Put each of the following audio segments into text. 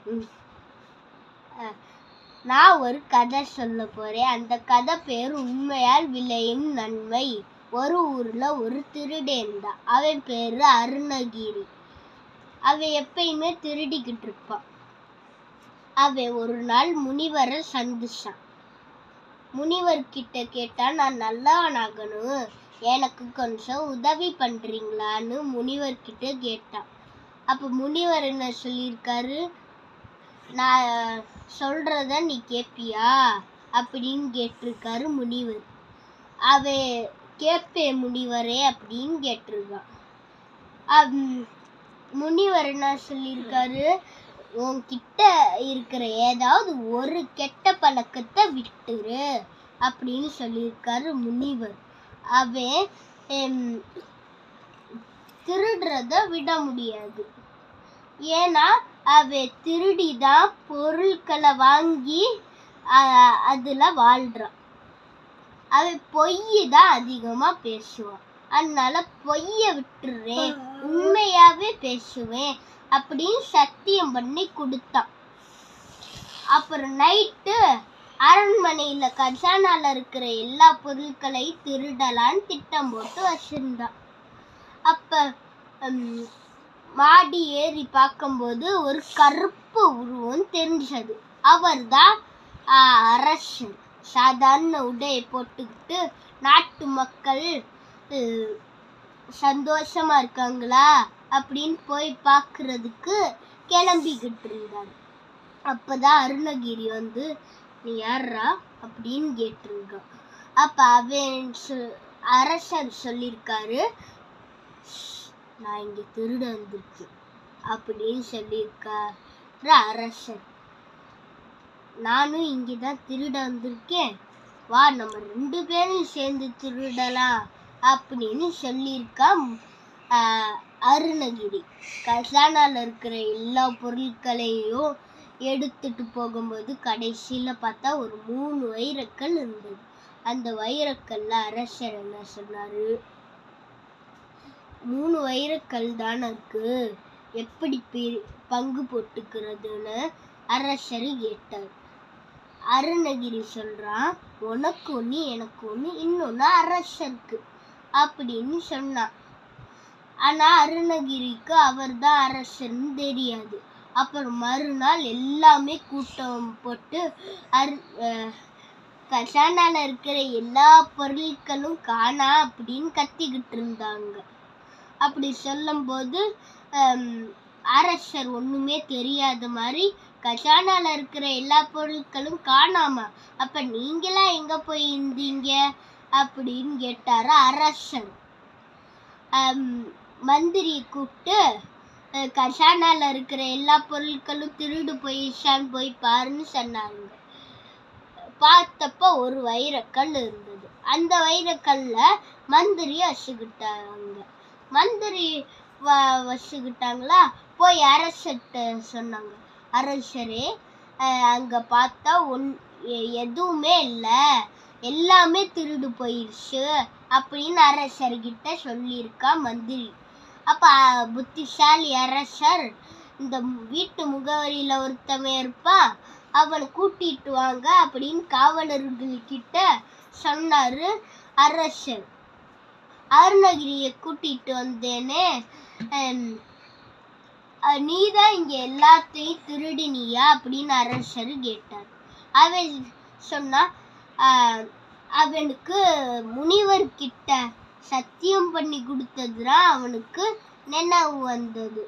ம். அஹ், நான் ஒரு கதை சொல்ல போறேன் அந்த கதை பேர் உண்மையால் விளையும் நன்மை ஒரு ஊர்ல ஒரு திருடன் இருந்தான் அவன் பேரு அருணகிரி அவன் எப்பயுமே திருடிக்கிட்டு இருப்பான் அவன் ஒரு நாள் முனிவரை சந்திச்சான் முனிவர் கிட்ட கேட்டா நான் நல்லவனாகணும் எனக்கு கொஞ்சம் உதவி பண்றீங்களான்னு முனிவர் கிட்ட கேட்டான் அப்ப முனிவர் என்ன சொல்லியிருக்காரு நான் சொல்றத நீ கேப்பியா அப்படின்னு கேட்டிருக்காரு முனிவர் அவ கேப்பே முனிவரே அப்படின்னு கேட்டிருக்கான் அம், முனிவர் என்ன சொல்லியிருக்காரு உன்கிட்ட இருக்கிற ஏதாவது ஒரு கெட்ட பழக்கத்தை விட்டுரு அப்படின்னு சொல்லியிருக்காரு முனிவர் அவன் எம், திருடுறத விட முடியாது ஏன்னா அவ திருடிதான் பொருட்களை வாங்கி அ- அதுல வாழ்றான் அவ பொய் தான் அதிகமா பேசுவான் அதனால பொய்ய விட்டுறேன் உண்மையாவே பேசுவேன் அப்படின்னு சத்தியம் பண்ணி கொடுத்தான் அப்புறம் நைட்டு அரண்மனையில கஜானால இருக்கிற எல்லா பொருட்களையும் திருடலான்னு திட்டம் போட்டு வச்சிருந்தான் அப்ப ம், மாடி ஏறி பார்க்கும்போது ஒரு கருப்பு உருவம் தெரிஞ்சது அவர்தான் ஆ, அரசன் சாதாரண உடையை போட்டுக்கிட்டு நாட்டு மக்கள் அஹ், சந்தோஷமா இருக்காங்களா அப்படின்னு போய் பார்க்கறதுக்கு கிளம்பிக்கிட்டு இருந்தார் அப்பதான் அருணகிரி வந்து நீ யார்ரா அப்படின்னு கேட்டிருக்கான் அப்ப அவன் சொ- அரசர் சொல்லியிருக்காரு நான் இங்க திருட வந்திருக்கேன் அப்படின்னு சொல்லியிருக்காரு அரசர் நானும் இங்கே தான் திருட வந்திருக்கேன் வா நம்ம ரெண்டு பேரும் சேர்ந்து திருடலாம் அப்படின்னு சொல்லியிருக்கான் ஆஹ், அருணகிரி கசானால இருக்கிற எல்லா பொருட்களையும் எடுத்துட்டு போகும்போது கடைசியில பார்த்தா ஒரு மூணு வைரக்கல் இருந்தது அந்த வைரக்கல்ல அரசர் என்ன சொன்னாரு மூணு வைரக்கல் தானே இருக்கு எப்படி பி- பங்கு போட்டுக்கிறதுன்னு அரசர் கேட்டார் அருணகிரி சொல்றான் உனக்கு ஒண்ணு எனக்கு ஒண்ணு இன்னொன்னு அரசருக்கு அப்படின்னு சொன்னான் ஆனா அருணகிரிக்கு அவர்தான் அரசர்னு தெரியாது அப்புறம் மறுநாள் எல்லாமே கூட்டம் போட்டு அரு அஹ் கசானால இருக்கிற எல்லா பொருட்களும் காணா அப்படின்னு கத்திக்கிட்டு இருந்தாங்க அப்படி சொல்லும்போது ஹம், அரசர் ஒண்ணுமே தெரியாத மாதிரி கஜானால இருக்கிற எல்லா பொருட்களும் காணாம அப்ப நீங்களா எங்க போய் இருந்தீங்க அப்படின்னு கேட்டாரு அரசர் ஹம், மந்திரியை கூப்பிட்டு அஹ், கஜானால இருக்கிற எல்லா பொருட்களும் திருடு போயிடுச்சான்னு போய் பாருன்னு சொன்னாங்க பார்த்தப்ப ஒரு வைரக்கல் இருந்தது அந்த வைரக்கல்ல மந்திரி வச்சுக்கிட்டாங்க மந்திரி வ வச்சுக்கிட்டாங்களா போய் அரசர்கிட்ட சொன்னாங்க அரசரே அஹ், அங்க பார்த்தா ஒன் எ- எதுவுமே இல்லை எல்லாமே திருடு போயிடுச்சு அப்படின்னு அரசர்கிட்ட சொல்லியிருக்கா மந்திரி அப்ப அஹ், புத்திசாலி அரசர் இந்த வீட்டு முகவரியில ஒருத்தவன் இருப்பான் அவனை கூட்டிட்டு வாங்க அப்படின்னு காவலர்கள் கிட்ட சொன்னாரு அரசர் அருணகிரியை கூட்டிட்டு வந்தேனே ஹம், அஹ், நீதான் இங்க எல்லாத்தையும் திருடினியா அப்படின்னு அரசர் கேட்டார் அவன் சொன்னா "ஆஹ், அவனுக்கு முனிவர் கிட்ட சத்தியம் பண்ணி கொடுத்ததுதான் அவனுக்கு நினைவு வந்தது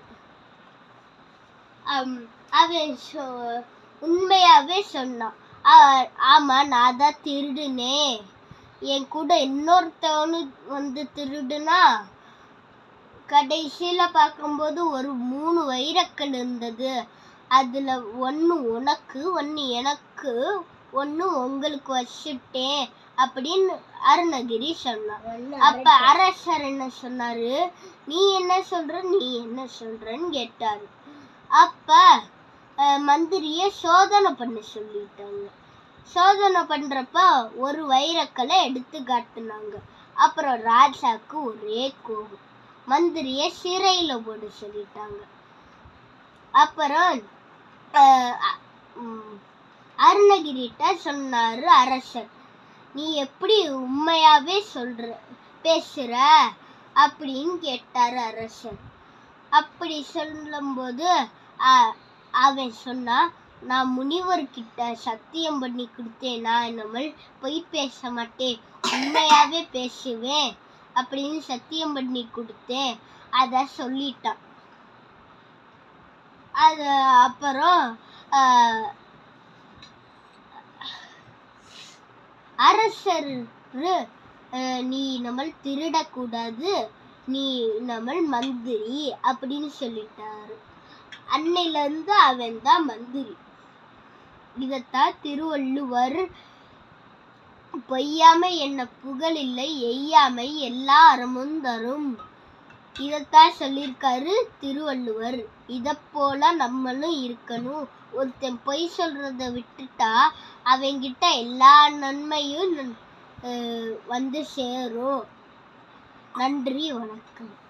அம், அவன் சொ- உண்மையாவே சொன்னான் "ஆ- ஆமா நான் தான் திருடுனேன் என் கூட இன்னொருத்தவனு வந்து திருடுனா கடைசியில பார்க்கும்போது ஒரு மூணு வைரக்கல் இருந்தது அதுல ஒன்னு உனக்கு ஒன்னு எனக்கு ஒன்னு உங்களுக்கு வச்சுட்டேன் அப்படின்னு அருணகிரி சொன்னான் அப்ப அரசர் என்ன சொன்னாரு நீ என்ன சொல்ற நீ என்ன சொல்றன்னு கேட்டாரு அப்ப அஹ், மந்திரிய சோதனை பண்ண சொல்லிட்டாங்க சோதனை பண்றப்ப ஒரு வைரக்கலை எடுத்து காட்டுனாங்க அப்புறம் ராஜாக்கு ஒரே கோபம் மந்திரிய சிறையில போட சொல்லிட்டாங்க அப்புறம் அஹ், அ- ம், அருணகிரிட்ட சொன்னாரு அரசர் நீ எப்படி உண்மையாவே சொல்ற பேசுற அப்படின்னு கேட்டாரு அரசர் அப்படி சொல்லும்போது அ- அவன் சொன்னா நான் முனிவர்கிட்ட சத்தியம் பண்ணி கொடுத்தேன் நான் இனிமேல் பொய் பேச மாட்டேன் உண்மையாவே பேசுவேன் அப்படின்னு சத்தியம் பண்ணி கொடுத்தேன் அத சொல்லிட்டான் அது அப்புறம் ஆஹ், அரசர் அஹ், நீ நம்ம திருடக்கூடாது நீ நம்ம மந்திரி அப்படின்னு சொல்லிட்டாரு அன்னையில இருந்து அவன் தான் மந்திரி இதத்தான் திருவள்ளுவர் பொய்யாமை என்ன புகழ் இல்லை எய்யாமை எல்லா அறமும் தரும் இதத்தான் சொல்லியிருக்காரு திருவள்ளுவர் இத போல நம்மளும் இருக்கணும் ஒருத்தன் பொய் சொல்றத விட்டுட்டா அவங்கிட்ட எல்லா நன்மையும் அஹ், வந்து சேரும் நன்றி வணக்கம்